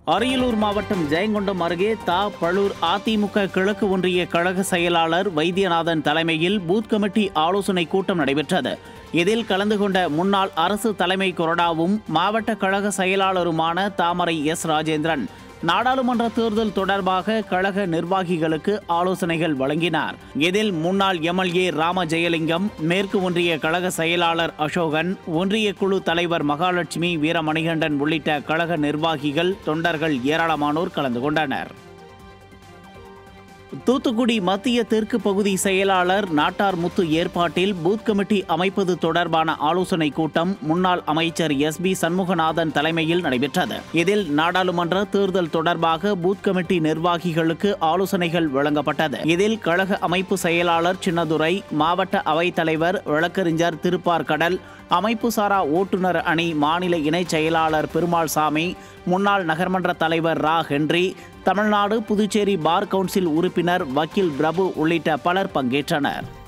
அரியலூர் மாவட்டம் ஜெயங்கொண்டம் அருகே தா பழூர் அதிமுக கிழக்கு ஒன்றிய கழக செயலாளர் வைத்தியநாதன் தலைமையில் பூத் கமிட்டி ஆலோசனை கூட்டம் நடைபெற்றது இதில் கலந்து கொண்ட முன்னாள் அரசு தலைமை கொறடாவும் மாவட்ட கழக செயலாளருமான தாமரை எஸ் ராஜேந்திரன் நாடாளுமன்ற தேர்தல் தொடர்பாக கழக நிர்வாகிகளுக்கு ஆலோசனைகள் வழங்கினார் இதில் முன்னாள் எம்எல்ஏ ராம ஜெயலிங்கம் மேற்கு ஒன்றிய கழக செயலாளர் அசோகன் ஒன்றிய குழு தலைவர் மகாலட்சுமி வீரமணிகண்டன் உள்ளிட்ட கழக நிர்வாகிகள் தொண்டர்கள் ஏராளமானோர் கலந்து கொண்டனர் தூத்துக்குடி மத்திய தெற்கு பகுதி செயலாளர் நாட்டார் முத்து ஏற்பாட்டில் பூத் கமிட்டி அமைப்பது தொடர்பான ஆலோசனை கூட்டம் முன்னாள் அமைச்சர் எஸ் பி சண்முகநாதன் தலைமையில் நடைபெற்றது இதில் நாடாளுமன்ற தேர்தல் தொடர்பாக பூத் கமிட்டி நிர்வாகிகளுக்கு ஆலோசனைகள் வழங்கப்பட்டது இதில் கழக அமைப்பு செயலாளர் சின்னதுரை மாவட்ட அவைத்தலைவர் வழக்கறிஞர் திருப்பார் கடல் அமைப்பு சாரா ஓட்டுநர் அணி மாநில இணைச் செயலாளர் பெருமாள் சாமி முன்னாள் நகர்மன்ற தலைவர் ரா Henry Tamil Nadu Puducherry bar council உறுப்பினர் வக்கீல் பிரபு உள்ளிட்ட பலர் பங்கேற்றனர்